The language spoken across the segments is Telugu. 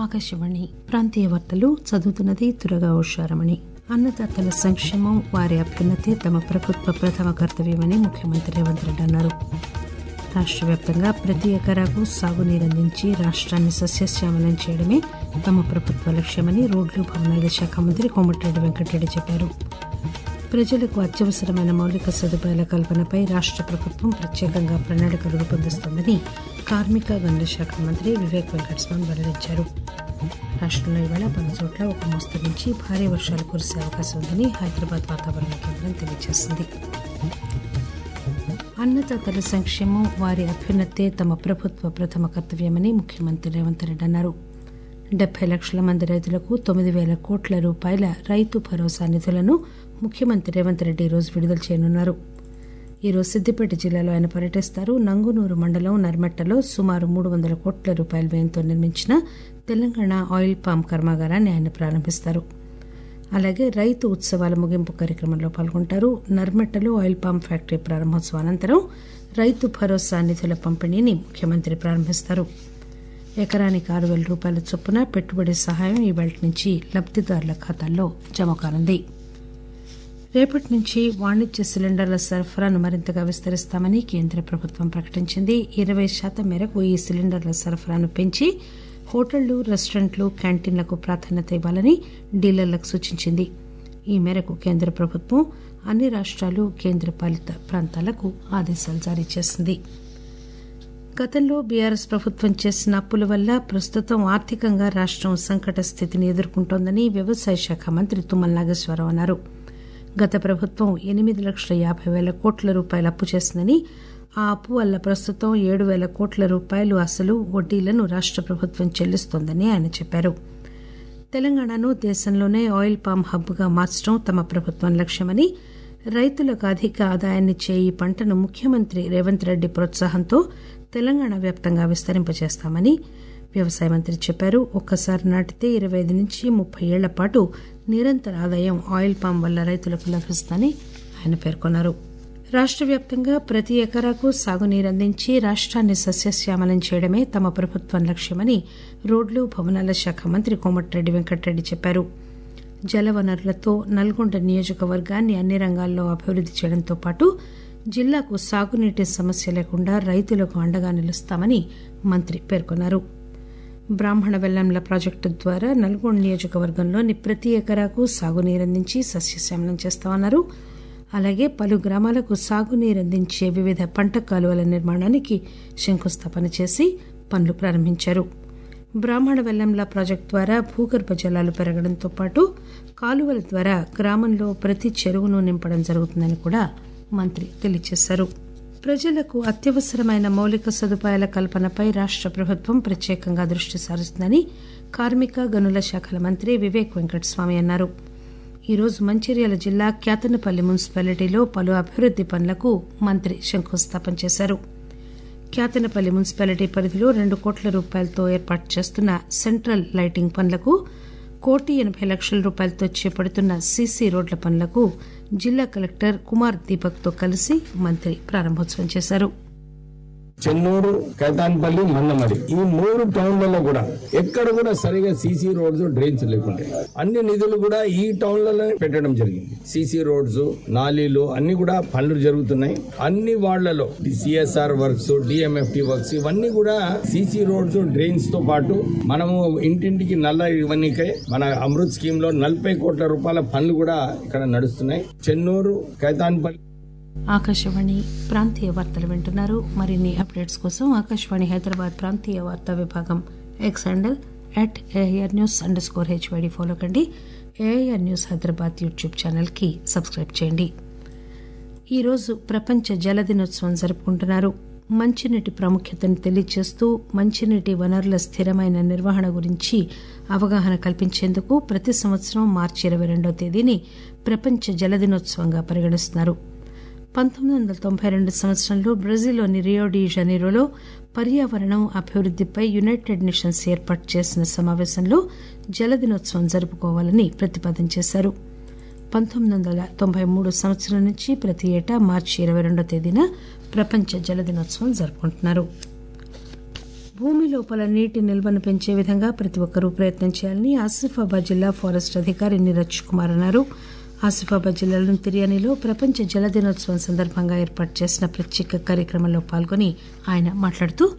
ఆకాశవాణి ప్రాంతీయ వార్తలు చదువుతున్నది తురగా ఉషారమణి అన్నదాతల సంక్షేమం వారి అభ్యున్నతే తమ ప్రభుత్వ ప్రథమ కర్తవ్యమని ముఖ్యమంత్రి రేవంత్ రెడ్డి అన్నారు రాష్ట్ర వ్యాప్తంగా ప్రతి ఎకరాకు సాగునీరు అందించి రాష్ట్రాన్ని సస్యశ్యామలం చేయడమే తమ ప్రభుత్వ లక్ష్యమని రోడ్లు భవనాల శాఖ మంత్రి కోమటిరెడ్డి వెంకటరెడ్డి చెప్పారు ప్రజలకు అత్యవసరమైన మౌలిక సదుపాయాల కల్పనపై రాష్ట్ర ప్రభుత్వం ప్రత్యేకంగా ప్రణాళికలు రూపొందిస్తోందని కార్మిక గనుల శాఖ మంత్రి వివేక్ వెంకటస్వామి వెల్లడించారు రాష్ట్రంలో ఇవాళ పలు చోట్ల ఒక మోస్తరు నుంచి భారీ వర్షాలు కురిసే అవకాశం ఉందని హైదరాబాద్ వాతావరణ కేంద్రం తెలియజేసింది అన్నదాతల సంక్షేమం వారి అభ్యున్నతే తమ ప్రభుత్వ ప్రథమ కర్తవ్యమని ముఖ్యమంత్రి రేవంత్ రెడ్డి అన్నారు డెబ్బై లక్షల మంది రైతులకు తొమ్మిది వేల కోట్ల రూపాయల రైతు భరోసా నిధులను ముఖ్యమంత్రి రేవంత్ రెడ్డి ఈరోజు విడుదల చేయనున్నారు ఈరోజు సిద్దిపేట జిల్లాలో ఆయన పర్యటిస్తారు నంగునూరు మండలం నర్మెట్టలో సుమారు మూడు వందల కోట్ల రూపాయల వ్యయంతో నిర్మించిన తెలంగాణ ఆయిల్ పామ్ కర్మాగారాన్ని ఆయన ప్రారంభిస్తారు అలాగే రైతు ఉత్సవాల ముగింపు కార్యక్రమంలో పాల్గొంటారు నర్మెట్టలో ఆయిల్ పామ్ ఫ్యాక్టరీ ప్రారంభోత్సవం అనంతరం రైతు భరోసా నిధుల పంపిణీని ముఖ్యమంత్రి ప్రారంభిస్తారు ఎకరానికి ఆరు వేల రూపాయల చొప్పున పెట్టుబడి సహాయం ఈ వేళ నుంచి లబ్దిదారుల ఖాతాల్లో జమ కానుంది రేపటి నుంచి వాణిజ్య సిలిండర్ల సరఫరాను మరింతగా విస్తరిస్తామని కేంద్ర ప్రభుత్వం ప్రకటించింది ఇరవై శాతం మేరకు ఈ సిలిండర్ల సరఫరాను పెంచి హోటళ్లు రెస్టారెంట్లు క్యాంటీన్లకు ప్రాధాన్యత ఇవ్వాలని డీలర్లకు సూచించింది ఈ మేరకు కేంద్ర ప్రభుత్వం అన్ని రాష్ట్రాలు కేంద్ర పాలిత ప్రాంతాలకు ఆదేశాలు జారీ చేసింది గతంలో బీఆర్ఎస్ ప్రభుత్వం చేసిన అప్పుల వల్ల ప్రస్తుతం ఆర్థికంగా రాష్టం సంకట స్థితిని ఎదుర్కొంటోందని వ్యవసాయ శాఖ మంత్రి తుమ్మల నాగేశ్వరరావు అన్నారు గత ప్రభుత్వం ఎనిమిది లక్షల యాభై వేల కోట్ల రూపాయలు అప్పు చేసిందని ఆ అప్పు వల్ల ప్రస్తుతం ఏడు వేల కోట్ల రూపాయలు అసలు వడ్డీలను రాష్ట ప్రభుత్వం చెల్లిస్తోందని ఆయన చెప్పారు తెలంగాణను దేశంలోనే ఆయిల్ పామ్ హబ్గా మార్చడం తమ ప్రభుత్వం లక్ష్యమని రైతులకు అధిక ఆదాయాన్నిచ్చే ఈ పంటను ముఖ్యమంత్రి రేవంత్ రెడ్డి ప్రోత్సాహంతో తెలంగాణ వ్యాప్తంగా విస్తరింపజేస్తామని వ్యవసాయ మంత్రి చెప్పారు ఒక్కసారి నాటితే ఇరవై ఐదు నుంచి ముప్పై ఏళ్ల పాటు నిరంతర ఆదాయం ఆయిల్ పామ్ వల్ల రైతులకు లభిస్తుందని ఆయన పేర్కొన్నారు రాష్ట్ర వ్యాప్తంగా ప్రతి ఎకరాకు సాగునీరు అందించి రాష్ట్రాన్ని సస్యశ్యామలం చేయడమే తమ ప్రభుత్వం లక్ష్యమని రోడ్లు భవనాల శాఖ మంత్రి కోమటిరెడ్డి వెంకటరెడ్డి చెప్పారు జలవనరులతో నల్గొండ నియోజకవర్గాన్ని అన్ని రంగాల్లో అభివృద్ది చేయడంతో పాటు జిల్లాకు సాగునీటి సమస్య లేకుండా రైతులకు అండగా నిలుస్తామని మంత్రి పేర్కొన్నారు బ్రాహ్మణ వెల్లంల ప్రాజెక్టు ద్వారా నల్గొండ నియోజకవర్గంలోని ప్రతి ఎకరాకు సాగునీరందించి సస్యశ్యామలం చేస్తామన్నారు అలాగే పలు గ్రామాలకు సాగునీరు అందించే వివిధ పంట కాలువల నిర్మాణానికి శంకుస్థాపన చేసి పనులు ప్రారంభించారు బ్రాహ్మణ వెల్లంల ప్రాజెక్టు ద్వారా భూగర్భ జలాలు పెరగడంతో పాటు కాలువల ద్వారా గ్రామంలో ప్రతి చెరువును నింపడం జరుగుతుందని కూడా మంత్రి తెలియజేశారు ప్రజలకు అత్యవసరమైన మౌలిక సదుపాయాల కల్పనపై రాష్ట ప్రభుత్వం ప్రత్యేకంగా దృష్టి సారిస్తుందని కార్మిక గనుల శాఖల మంత్రి వివేక్ వెంకటస్వామి అన్నారు ఈరోజు మంచిర్యాల జిల్లా క్యాతనపల్లి మున్సిపాలిటీలో పలు అభివృద్ది పనులకు మంత్రి శంకుస్థాపన చేశారు క్యాతనపల్లి మున్సిపాలిటీ పరిధిలో రెండు కోట్ల రూపాయలతో ఏర్పాటు చేస్తున్న సెంట్రల్ లైటింగ్ పనులకు కోటి ఎనబై లక్షల రూపాయలతో చేపడుతున్న సీసీ రోడ్ల పనులకు జిల్లా కలెక్టర్ కుమార్ దీపక్ తో కలిసి మంత్రి ప్రారంభోత్సవం చేశారు చెన్నూరు కైతాన్పల్లి మన్నమడి ఈ మూడు టౌన్లలో కూడా ఎక్కడ కూడా సరిగా సీసీ రోడ్స్ డ్రైన్స్ లేకుండే అన్ని నిధులు కూడా ఈ టౌన్లలో పెట్టడం జరిగింది సీసీ రోడ్స్ నాలీలు అన్ని కూడా పనులు జరుగుతున్నాయి అన్ని వాళ్లలో సిఎస్ఆర్ వర్క్స్ డిఎంఎఫ్టి వర్క్స్ ఇవన్నీ కూడా సీసీ రోడ్స్ డ్రైన్స్ తో పాటు మనము ఇంటింటికి నల్ల ఇవన్నీకై మన అమృత్ స్కీమ్ లో నలభై కోట్ల రూపాయల పనులు కూడా ఇక్కడ నడుస్తున్నాయి చెన్నూరు కైతాన్పల్లి ఆకాశవాణి ప్రాంతీయ వార్తలు వింటున్నారు మరిన్ని అప్డేట్స్ కోసం ఆకాశవాణి హైదరాబాద్ ప్రాంతీయ వార్తా విభాగం X handle at AIR news underscore HYD follow కండి AIR news Hyderabad YouTube channel కి సబ్స్క్రైబ్ చేయండి ఈరోజు ప్రపంచ జల దినోత్సవం జరుపుకుంటున్నారు మంచినీటి ప్రాముఖ్యతను తెలియజేస్తూ మంచినీటి వనరుల స్థిరమైన నిర్వహణ గురించి అవగాహన కల్పించేందుకు ప్రతి సంవత్సరం మార్చి ఇరవై రెండవ తేదీని ప్రపంచ జల దినోత్సవంగా పరిగణిస్తున్నారు పంతొమ్మిది వందల తొంభై రెండు సంవత్సరంలో బ్రెజిల్లోని రియో డి జనీరోలో పర్యావరణం అభివృద్దిపై యునైటెడ్ నేషన్స్ ఏర్పాటు చేసిన సమావేశంలో జల దినోత్సవం జరుపుకోవాలని ప్రతిపాదన చేశారు పంతొమ్మిది వందల తొంభై మూడు సంవత్సరం నుంచి ప్రతి ఏటా మార్చి ఇరవై రెండో తేదీన ప్రపంచ జల దినోత్సవం జరుపుకుంటున్నారు భూమి లోపల నీటి నిల్వను పెంచే విధంగా ప్రతి ఒక్కరూ ప్రయత్నం చేయాలని ఆసిఫాబాద్ జిల్లా ఫారెస్ట్ అధికారి నీరజ్ కుమార్ అన్నారు ఆసిఫాబాద్ జిల్లాలోని తిర్యానీలో ప్రపంచ జల దినోత్సవం సందర్భంగా ఏర్పాటు చేసిన ప్రత్యేక కార్యక్రమంలో పాల్గొని ఆయన మాట్లాడుతూ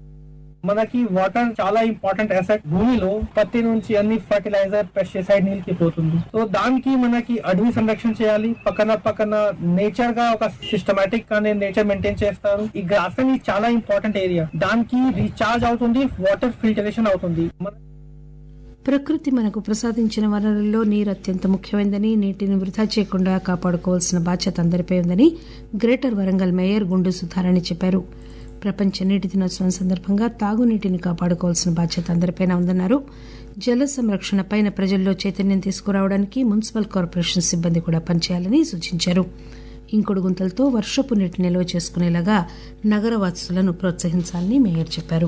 మనకి వాటర్ చాలా ఇంపార్టెంట్ అసెట్ భూమిలో పత్తి నుంచి అన్ని ఫర్టిలైజర్ పెస్టిసైడ్ నీళ్ళకి పోతుంది సో దానికి మనకి అడవి సంరక్షణ చేయాలి పక్కన పక్కన నేచర్ గా ఒక సిస్టమేటిక్ గానే నేచర్ మెయింటైన్ చేస్తారు ఈ గ్రాస్ అనేది చాలా ఇంపార్టెంట్ ఏరియా దానికి రీఛార్జ్ అవుతుంది వాటర్ ఫిల్టరేషన్ అవుతుంది మన ప్రకృతి మనకు ప్రసాదించిన వనరుల్లో నీరు అత్యంత ముఖ్యమైనదని నీటిని వృధా చేయకుండా కాపాడుకోవాల్సిన బాధ్యత అందరిపై ఉందని గ్రేటర్ వరంగల్ మేయర్ గుండు సుధారాణి చెప్పారు ప్రపంచ నీటి దినోత్సవం సందర్భంగా తాగునీటిని కాపాడుకోవాల్సిన బాధ్యత అందరిపైన ఉందన్నారు జల సంరక్షణపైన ప్రజల్లో చైతన్యం తీసుకురావడానికి మున్సిపల్ కార్పొరేషన్ సిబ్బంది కూడా పనిచేయాలని సూచించారు ఇంకుడు గుంతలతో వర్షపు నీటి నిల్వ చేసుకునేలాగా నగరవాసులను ప్రోత్సహించాలని మేయర్ చెప్పారు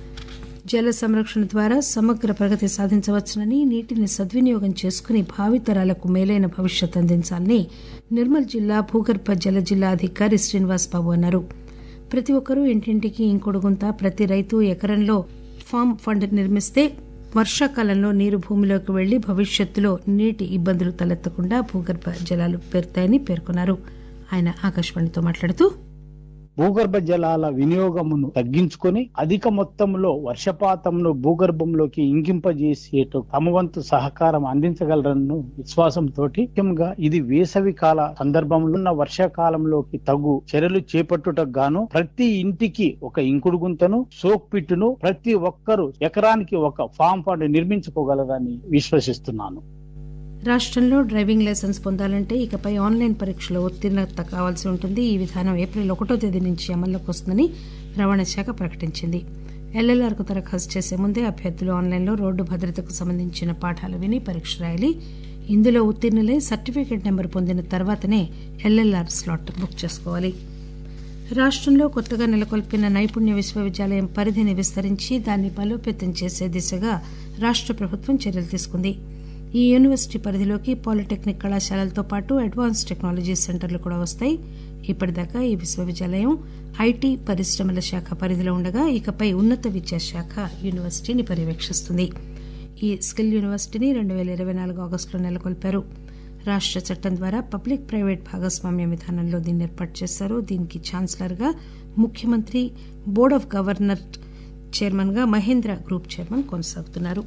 జల సంరక్షణ ద్వారా సమగ్ర ప్రగతి సాధించవచ్చునని నీటిని సద్వినియోగం చేసుకుని భావితరాలకు మేలైన భవిష్యత్ అందించాలని నిర్మల్ జిల్లా భూగర్భ జల జిల్లా అధికారి శ్రీనివాస్ బాబు అన్నారు ప్రతి ఒక్కరూ ఇంటింటికి ఇంకుడు గుంత ప్రతి రైతు ఎకరంలో ఫామ్ ఫండ్ నిర్మిస్తే వర్షాకాలంలో నీరు భూమిలోకి వెళ్లి భవిష్యత్తులో నీటి ఇబ్బందులు తలెత్తకుండా భూగర్భ జలాలు పెరుతాయని పేర్కొన్నారు ఆయన ఆకాశవాణితో మాట్లాడుతూ భూగర్భ జలాల వినియోగమును తగ్గించుకొని అధిక మొత్తంలో వర్షపాతంను భూగర్భంలోకి ఇంకింపజేసేటు తమ వంతు సహకారం అందించగలరను విశ్వాసంతో ముఖ్యంగా ఇది వేసవి కాల సందర్భంలో ఉన్న వర్షాకాలంలోకి తగు చర్యలు చేపట్టుటకు గాను ప్రతి ఇంటికి ఒక ఇంకుడు గుంతను సోక్ పిట్టును ప్రతి ఒక్కరూ ఎకరానికి ఒక ఫామ్ ఫండ్ నిర్మించుకోగలరని విశ్వసిస్తున్నాను రాష్టంలో డ్రైవింగ్ లైసెన్స్ పొందాలంటే ఇకపై ఆన్లైన్ పరీక్షలో ఉత్తీర్ణత కావాల్సి ఉంటుంది ఈ విధానం ఏప్రిల్ ఒకటో తేదీ నుంచి అమల్లోకి వస్తుందని రవాణా శాఖ ప్రకటించింది ఎల్ఎల్ఆర్కు దరఖాస్తు చేసే ముందే అభ్యర్థులు ఆన్లైన్లో రోడ్డు భద్రతకు సంబంధించిన పాఠాలు విని పరీక్ష రాయాలి ఇందులో ఉత్తీర్ణులై సర్టిఫికేట్ నెంబర్ పొందిన తర్వాతనే ఎల్ఎల్ఆర్ స్లాట్ బుక్ చేసుకోవాలి రాష్టంలో కొత్తగా నెలకొల్పిన నైపుణ్య విశ్వవిద్యాలయం పరిధిని విస్తరించి దాన్ని బలోపేతం చేసే దిశగా రాష్ట ప్రభుత్వం చర్యలు తీసుకుంది ఈ యూనివర్సిటీ పరిధిలోకి పాలిటెక్నిక్ కళాశాలలతో పాటు అడ్వాన్స్ టెక్నాలజీ సెంటర్లు కూడా వస్తాయి ఇప్పటిదాకా ఈ విశ్వవిద్యాలయం ఐటీ పరిశ్రమల శాఖ పరిధిలో ఉండగా ఇకపై ఉన్నత విద్యాశాఖ యూనివర్సిటీని పర్యవేక్షిస్తుంది ఈ స్కిల్ యూనివర్సిటీని రెండు పేల ఇరవై నాలుగు ఆగస్టులో నెలకొల్పారు రాష్ట చట్టం ద్వారా పబ్లిక్ ప్రైవేట్ భాగస్వామ్య విధానంలో దీన్ని ఏర్పాటు చేశారు దీనికి ఛాన్సలర్ గా ముఖ్యమంత్రి బోర్డ్ ఆఫ్ గవర్నర్ చైర్మన్ గా మహేంద్ర గ్రూప్ చైర్మన్ కొనసాగుతున్నారు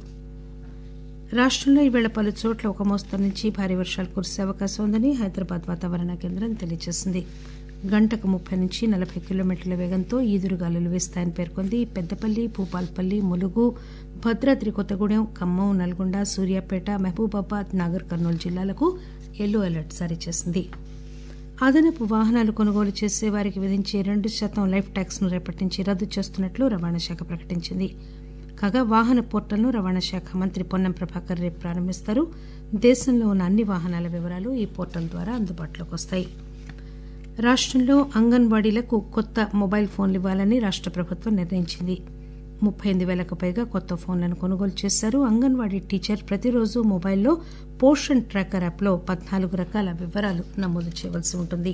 రాష్టంలో ఈవేళ పలు చోట్ల ఒక మోస్తరు నుంచి భారీ వర్షాలు కురిసే అవకాశం ఉందని హైదరాబాద్ వాతావరణ కేంద్రం తెలియజేసింది గంటకు ముప్పై నుంచి నలభై కిలోమీటర్ల వేగంతో ఈదురుగాలులు వీస్తాయని పేర్కొంది పెద్దపల్లి భూపాల్పల్లి ములుగు భద్రాద్రి కొత్తగూడెం ఖమ్మం నల్గొండ సూర్యాపేట మహబూబాబాద్ నాగర్ కర్నూలు జిల్లాలకు ఎల్లో అలర్ట్ జారీ చేసింది అదనపు వాహనాలు కొనుగోలు చేసే వారికి విధించే రెండు శాతం లైఫ్ ట్యాక్స్ ను రేపటి నుంచి రద్దు చేస్తున్నట్లు రవాణా శాఖ ప్రకటించింది కాగా వాహన పోర్టల్ను రవాణా శాఖ మంత్రి పొన్నం ప్రభాకర్ రేపు ప్రారంభిస్తారు దేశంలో ఉన్న అన్ని వాహనాల వివరాలు ఈ పోర్టల్ ద్వారా అందుబాటులోకి వస్తాయి రాష్టంలో అంగన్వాడీలకు కొత్త మొబైల్ ఫోన్లు ఇవ్వాలని రాష్ట ప్రభుత్వం నిర్ణయించింది ముప్పై ఎనిమిది వేలకు పైగా కొత్త ఫోన్లను కొనుగోలు చేశారు అంగన్వాడీ టీచర్ ప్రతిరోజు మొబైల్లో పోషణ్ ట్రాకర్ యాప్లో పద్నాలుగు రకాల వివరాలు నమోదు చేయవలసి ఉంటుంది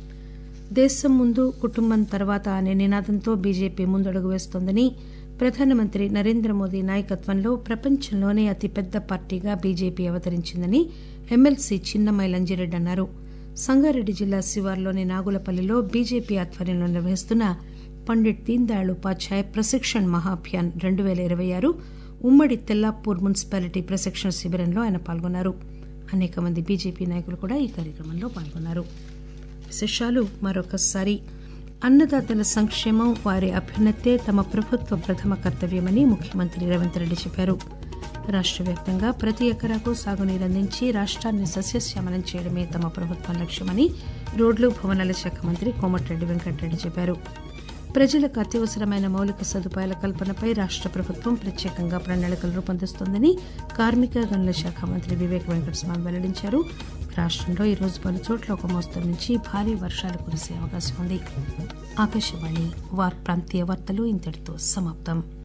దేశం ముందు కుటుంబం తర్వాత అనే నినాదంతో బీజేపీ ముందడుగు వేస్తోందని ప్రధానమంత్రి నరేంద్ర మోదీ నాయకత్వంలో ప్రపంచంలోనే అతిపెద్ద పార్టీగా బీజేపీ అవతరించిందని ఎమ్మెల్సీ చిన్నమై లంజిరెడ్డి అన్నారు సంగారెడ్డి జిల్లా శివార్లోని నాగులపల్లిలో బీజేపీ ఆధ్వర్యంలో నిర్వహిస్తున్న పండిట్ దీన్ దయాళ్ ఉపాధ్యాయ ప్రశిక్షణ్ మహాభియాన్ రెండు పేల ఇరవై ఆరు ఉమ్మడి తెల్లాపూర్ మున్సిపాలిటీ ప్రశిక్షణ శిబిరంలో ఆయన పాల్గొన్నారు అనేక మంది బీజేపీ నాయకులు కూడా ఈ కార్యక్రమంలో పాల్గొన్నారు విశేషాలు మరొకసారి అన్నదాతల సంక్షేమం వారి అభ్యున్నతే తమ ప్రభుత్వ ప్రథమ కర్తవ్యమని ముఖ్యమంత్రి రేవంత్ రెడ్డి చెప్పారు రాష్ట్ర వ్యాప్తంగా ప్రతి ఎకరాకు సాగునీరు అందించి రాష్ట్రాన్ని సస్యశ్యామలం చేయడమే తమ ప్రభుత్వం లక్ష్యమని రోడ్లు భవనాల శాఖ మంత్రి కోమటిరెడ్డి వెంకటరెడ్డి చెప్పారు ప్రజలకు అత్యవసరమైన మౌలిక సదుపాయాల కల్పనపై రాష్ట ప్రభుత్వం ప్రత్యేకంగా ప్రణాళికలు రూపొందిస్తోందని కార్మిక గనుల శాఖ మంత్రి వివేక్ వెంకటస్వామి వెల్లడించారు రాష్టంలో ఈరోజు పలు చోట్ల ఒక మోస్తరు నుంచి భారీ వర్షాలు కురిసే అవకాశం ఉంది ఆకాశవాణి వార్ ప్రాంతీయ వార్తలు ఇంతటితో సమాప్తం